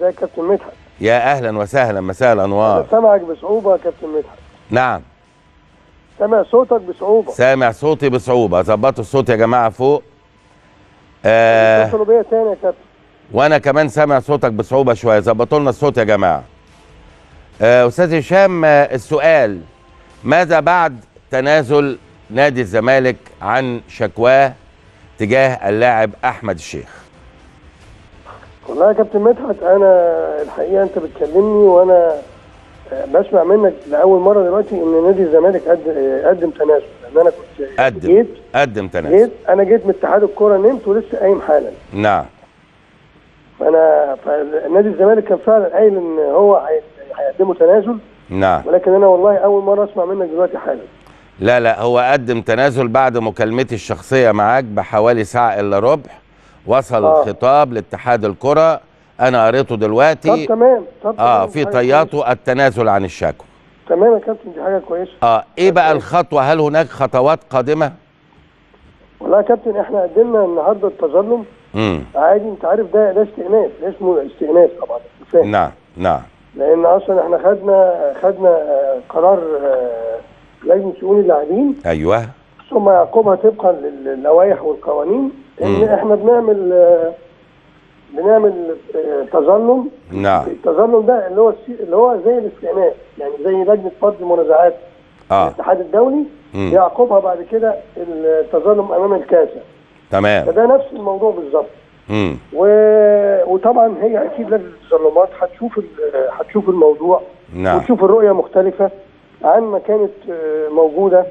ده كابتن مدحت يا اهلا وسهلا مساء الانوار سامعك بصعوبه يا كابتن مدحت نعم سامع صوتك بصعوبه سامع صوتي بصعوبه ظبطوا الصوت يا جماعه فوق آه اتصلوا بيا تاني يا كابتن وانا كمان سامع صوتك بصعوبه شويه ظبطوا لنا الصوت يا جماعه آه استاذ هشام آه السؤال ماذا بعد تنازل نادي الزمالك عن شكواه تجاه اللاعب احمد الشيخ والله يا كابتن مدحت انا الحقيقه انت بتكلمني وانا آه، بسمع منك لاول مره دلوقتي ان نادي الزمالك قد- آه، قدم تنازل لان انا كنت قدم جيت قدم تنازل جيت انا جيت من اتحاد الكوره نمت ولسه قايم حالا نعم فانا فنادي الزمالك كان فعلا قايل ان هو هي- هيقدموا تنازل نعم ولكن انا والله اول مره اسمع منك دلوقتي حالا لا لا هو قدم تنازل بعد مكالمتي الشخصيه معاك بحوالي ساعه الا ربع وصل آه. الخطاب لاتحاد الكره انا قريته طب دلوقتي تمام طب اه تمام، في حاجة طياته التنازل عن الشكوى كويسة. تمام يا كابتن دي حاجه كويسه اه ايه بقى الخطوه هل هناك خطوات قادمه والله يا كابتن احنا قدمنا النهارده التظلم امم عادي انت عارف ده ده استئناف ده اسمه استئناف طبعا أنت فاهم نعم نعم لان اصلا احنا خدنا خدنا آه، قرار آه، لجنه شؤون اللاعبين ايوه ثم يعقبها طبقا للوائح والقوانين ان مم. احنا بنعمل آه، بنعمل آه، تظلم نعم التظلم ده اللي هو السي- اللي هو زي الاستئناف يعني زي لجنه فض المنازعات اه الاتحاد الدولي مم. يعقبها بعد كده التظلم امام الكاسه تمام فده نفس الموضوع بالظبط امم و... وطبعا هي اكيد لجنه التظلمات هتشوف ال- هتشوف الموضوع نعم وتشوف الرؤيه مختلفه عن ما كانت آه، موجوده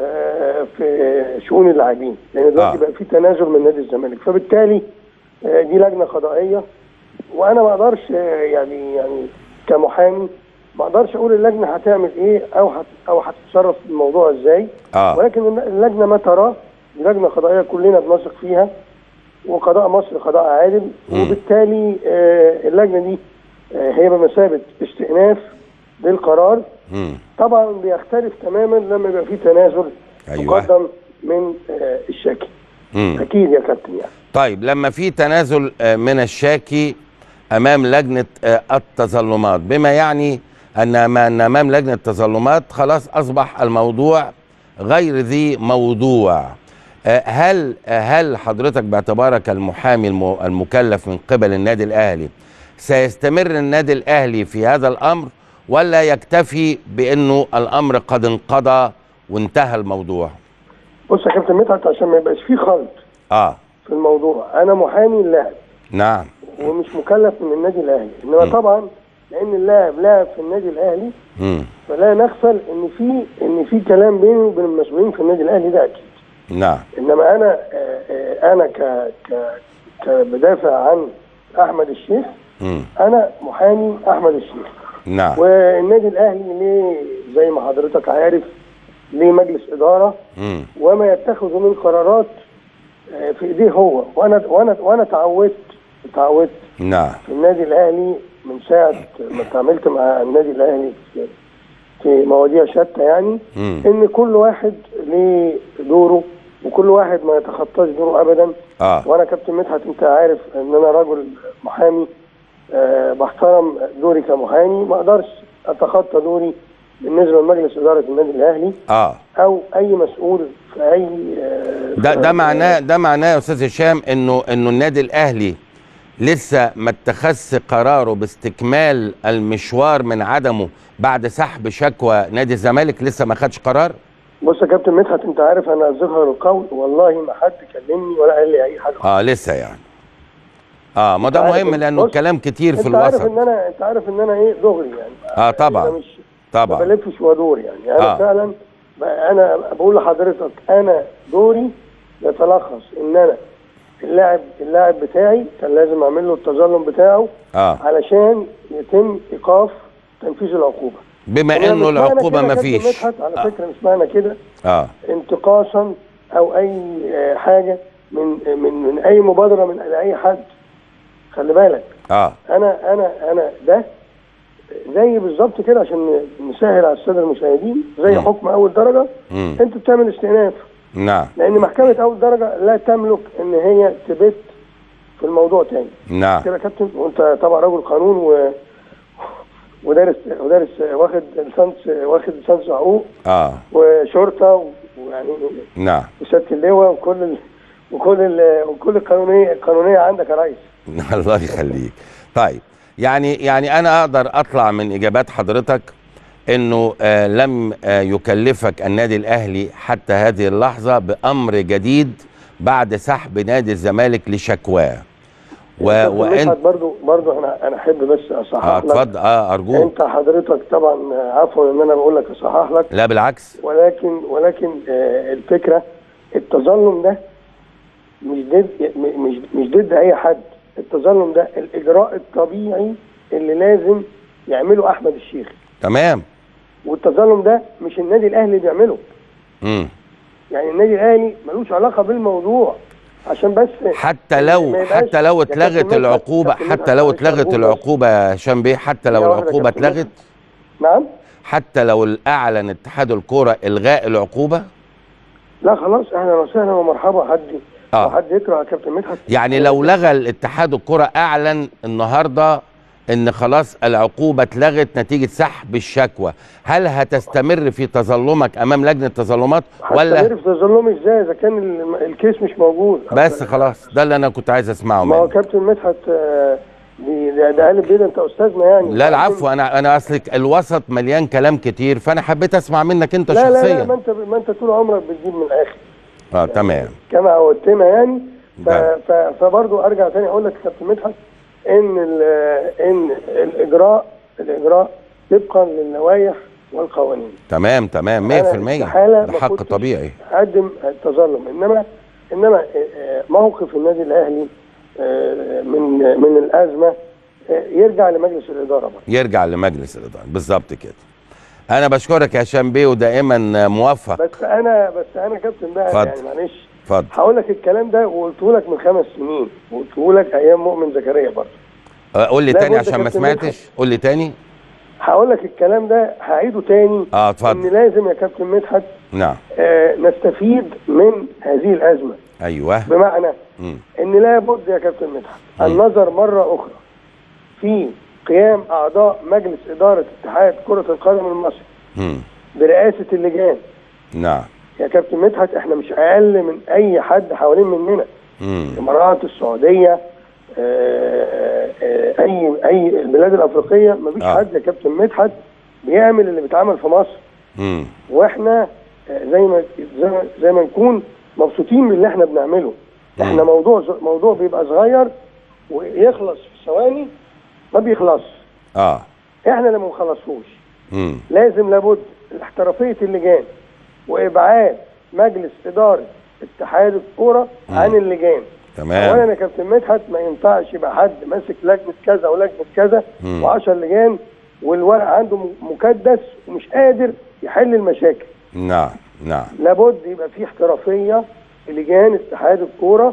آه، في شؤون اللاعبين لان دلوقتي آه. بقى في تنازل من نادي الزمالك فبالتالي آه، دي لجنه قضائيه وانا ما اقدرش آه، يعني يعني كمحامي ما اقدرش اقول اللجنه هتعمل ايه او هت او هتتصرف في الموضوع ازاي اه ولكن اللجنه ما تراه دي لجنه قضائيه كلنا بنثق فيها وقضاء مصر قضاء عادل مم. وبالتالي آه، اللجنه دي آه، هي بمثابه استئناف للقرار امم طبعا بيختلف تماما لما يبقى في تنازل أيوة. مقدم من آه، الشاكي امم اكيد يا كابتن يعني طيب لما في تنازل آه، من الشاكي امام لجنه آه، التظلمات بما يعني ان ما- أن امام لجنه التظلمات خلاص اصبح الموضوع غير ذي موضوع آه، هل آه، هل حضرتك باعتبارك المحامي الم- المكلف من قبل النادي الاهلي سيستمر النادي الاهلي في هذا الامر ولا يكتفي بانه الامر قد انقضى وانتهى الموضوع بص يا كابتن مدحت عشان ما يبقاش في خلط اه في الموضوع انا محامي اللاعب نعم ومش مكلف من النادي الاهلي انما م. طبعا لان اللاعب لاعب في النادي الاهلي امم فلا نغفل ان في ان في كلام بيني وبين المسؤولين في النادي الاهلي ده اكيد نعم انما انا آه، آه، انا ك ك كبدافع عن احمد الشيخ امم انا محامي احمد الشيخ نعم والنادي الاهلي ليه زي ما حضرتك عارف ليه مجلس اداره امم وما يتخذ من قرارات آه، في ايديه هو وانا وانا وانا اتعودت اتعودت نعم في النادي الاهلي من ساعه ما اتعاملت مع النادي الاهلي في- في مواضيع شتى يعني امم ان كل واحد ليه دوره وكل واحد ما يتخطاش دوره ابدا اه وانا كابتن مدحت انت عارف ان انا رجل محامي أه بحترم دوري كمحامي ما اقدرش اتخطى دوري بالنسبه لمجلس اداره النادي الاهلي اه او اي مسؤول في اي آه، ده في- ده معناه ده معناه يا استاذ هشام انه انه النادي الاهلي لسه ما اتخذش قراره باستكمال المشوار من عدمه بعد سحب شكوى نادي الزمالك لسه ما خدش قرار بص يا كابتن مدحت انت عارف انا ظهر القول والله ما حد كلمني ولا قال لي اي حاجه اه لسه يعني اه ما ده أنت عارف مهم إن- لانه بص، الكلام كتير في انت عارف الوسط ان انا انت عارف ان انا ايه دغري يعني اه طبعا انا مش ما طبعا بلفش وادور يعني انا آه. آه. فعلا ب- انا بقول لحضرتك انا دوري يتلخص ان انا اللاعب اللاعب بتاعي كان لازم اعمل له التظلم بتاعه اه علشان يتم ايقاف تنفيذ العقوبه بما إنما انه مش معنى العقوبه كده ما كابتن فيش مدحت على فكره مش معنى كده اه انتقاصا او اي آه، حاجه من من من اي مبادره من اي حد خلي بالك اه انا انا انا ده زي بالظبط كده عشان نسهل على الساده المشاهدين زي مم. حكم اول درجه مم. انت بتعمل استئناف نعم لان محكمه اول درجه لا تملك ان هي تبت في الموضوع تاني نعم كده يا كابتن وانت طبعا رجل قانون و ودارس ودارس واخد ليسانس واخد ليسانس حقوق اه وشرطه ويعني نعم وسياده اللواء وكل ال... وكل ال... وكل القانونيه القانونيه عندك يا ريس الله يخليك طيب يعني يعني انا اقدر اطلع من اجابات حضرتك انه آه لم آه يكلفك النادي الاهلي حتى هذه اللحظه بامر جديد بعد سحب نادي الزمالك لشكواه و وانت برضو برضو انا انا احب بس اصحح اه لك اتفضل اه ارجوك انت حضرتك طبعا عفوا ان انا بقول لك اصحح لك لا بالعكس ولكن ولكن آه الفكره التظلم ده مش ضد م- مش مش ضد اي حد التظلم ده الاجراء الطبيعي اللي لازم يعمله احمد الشيخ تمام والتظلم ده مش النادي الاهلي اللي بيعمله امم يعني النادي الاهلي ملوش علاقه بالموضوع عشان بس حتى لو ما يبقاش- حتى لو يا كابتن اتلغت مدحت- العقوبه كابتن حتى مدحت لو معلش اتلغت أرجوك بس. العقوبه يا هشام بيه حتى لو يا واحد يا العقوبه كابتن اتلغت نعم حتى لو اعلن اتحاد الكوره الغاء العقوبه لا خلاص اهلا وسهلا ومرحبا حد آه. حد يكره يا كابتن مدحت يعني لو لغى الاتحاد الكرة اعلن النهارده ان خلاص العقوبه اتلغت نتيجه سحب الشكوى هل هتستمر في تظلمك امام لجنه تظلمات ولا ولا في تظلمي ازاي اذا كان ال- الكيس مش موجود بس خلاص ده اللي انا كنت عايز اسمعه ما هو منك كابتن مدحت آه، دي ده ده قالب بيض انت استاذنا يعني لا العفو انا انا اصلك الوسط مليان كلام كتير فانا حبيت اسمع منك انت لا لا لا شخصيا ما انت ما انت طول عمرك بتجيب من الاخر اه تمام كما عودتنا يعني ف... نعم. ف... فبرضه ارجع تاني اقول لك يا كابتن مدحت ان ال... ان الاجراء الاجراء طبقا للوائح والقوانين تمام تمام 100% استحالة ده ما حق كنتش طبيعي اقدم التظلم انما انما آه، آه، موقف النادي الاهلي آه، من من الازمه آه، يرجع لمجلس الاداره برضه يرجع لمجلس الاداره بالظبط كده انا بشكرك يا هشام بيه ودائما موفق بس انا بس انا كابتن بقى اتفضل. يعني معلش اتفضل هقول لك الكلام ده وقلته لك من خمس سنين وقلته لك ايام مؤمن زكريا برضه آه، قول لي لا تاني بد عشان ما كابتن سمعتش مدحت. قول لي تاني هقول لك الكلام ده هعيده تاني اه ان اتفضل لازم يا كابتن مدحت نعم آه نستفيد من هذه الازمه ايوه بمعنى مم. ان لابد يا كابتن مدحت مم. النظر مره اخرى في قيام اعضاء مجلس اداره اتحاد كره القدم المصري مم. برئاسه اللجان نعم يا كابتن مدحت احنا مش اقل من اي حد حوالين مننا مم. الامارات السعوديه آه، آه، اي اي البلاد الافريقيه مفيش آه. حد يا كابتن مدحت بيعمل اللي بيتعمل في مصر مم. واحنا آه، زي ما زي ما, زي ما نكون مبسوطين باللي احنا بنعمله احنا مم. موضوع ز- موضوع بيبقى صغير ويخلص في ثواني ما بيخلص اه احنا اللي ما نخلصهوش مم. لازم لابد احترافيه اللجان وابعاد مجلس اداره اتحاد الكوره مم. عن اللجان تمام اولا يا كابتن مدحت ما ينفعش يبقى حد ماسك لجنه كذا ولجنه كذا مم. و10 لجان والورق عنده م- مكدس ومش قادر يحل المشاكل نعم نعم لابد يبقى في احترافيه في لجان اتحاد الكوره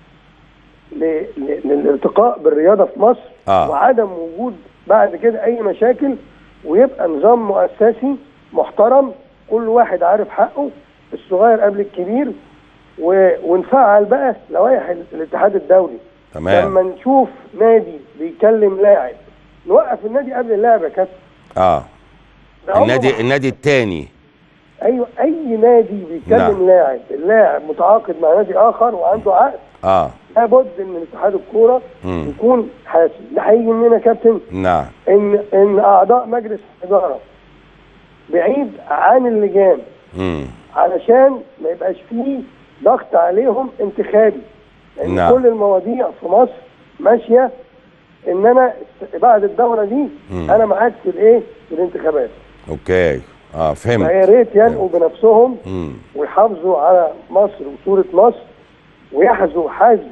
ل- ل- للارتقاء بالرياضه في مصر آه. وعدم وجود بعد كده اي مشاكل ويبقى نظام مؤسسي محترم كل واحد عارف حقه الصغير قبل الكبير و... ونفعل بقى لوائح ال- الاتحاد الدولي تمام لما نشوف نادي بيكلم لاعب نوقف النادي قبل اللاعب يا كابتن اه ده عمره ما النادي النادي الثاني ايوه اي نادي بيتكلم نعم. لاعب اللاعب متعاقد مع نادي اخر وعنده عقد اه لابد ان اتحاد الكوره مم. يكون حاسم ده هيجي مننا يا كابتن نعم ان ان اعضاء مجلس الاداره بعيد عن اللجان مم. علشان ما يبقاش فيه ضغط عليهم انتخابي لان نعم. كل المواضيع في مصر ماشيه ان انا بعد الدوره دي مم. انا معاك في الايه في الانتخابات اوكي اه فيا فهمت ريت ينقوا بنفسهم مم. ويحافظوا على مصر وصورة مصر ويحذوا حزم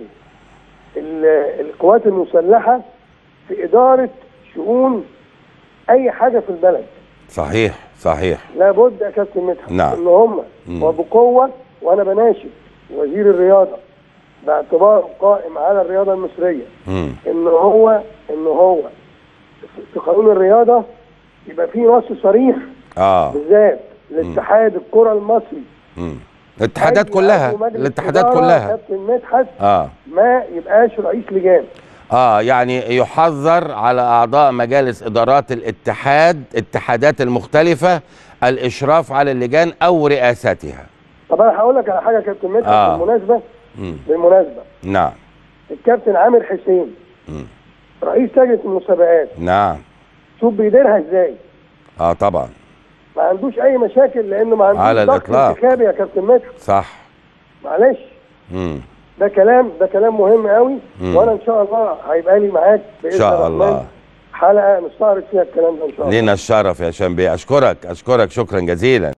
ال- القوات المسلحة في إدارة شؤون أي حاجة في البلد صحيح صحيح لابد يا كابتن مدحت نعم. إن هم مم. وبقوة وأنا بناشد وزير الرياضة باعتباره قائم على الرياضة المصرية مم. إن هو إن هو في قانون الرياضة يبقى فيه نص صريح اه بالذات لاتحاد الكرة المصري مم. الاتحادات أي كلها عضو مجلس الاتحادات إدارة كلها كابتن مدحت اه ما يبقاش رئيس لجان اه يعني يحذر على اعضاء مجالس ادارات الاتحاد اتحادات المختلفه الاشراف على اللجان او رئاستها طب انا هقول لك على حاجه يا كابتن مدحت آه. بالمناسبه مم. بالمناسبه نعم الكابتن عامر حسين مم. رئيس لجنه المسابقات نعم شوف بيديرها ازاي اه طبعا ما عندوش اي مشاكل لانه ما عندوش على ضغط الإطلاق. انتخابي يا كابتن مدحت صح معلش مم. ده كلام ده كلام مهم قوي مم. وانا ان شاء الله هيبقى لي معاك باذن ان شاء الرحمن الله حلقه نستعرض فيها الكلام ده ان شاء الله لينا الشرف يا شنبي اشكرك اشكرك شكرا جزيلا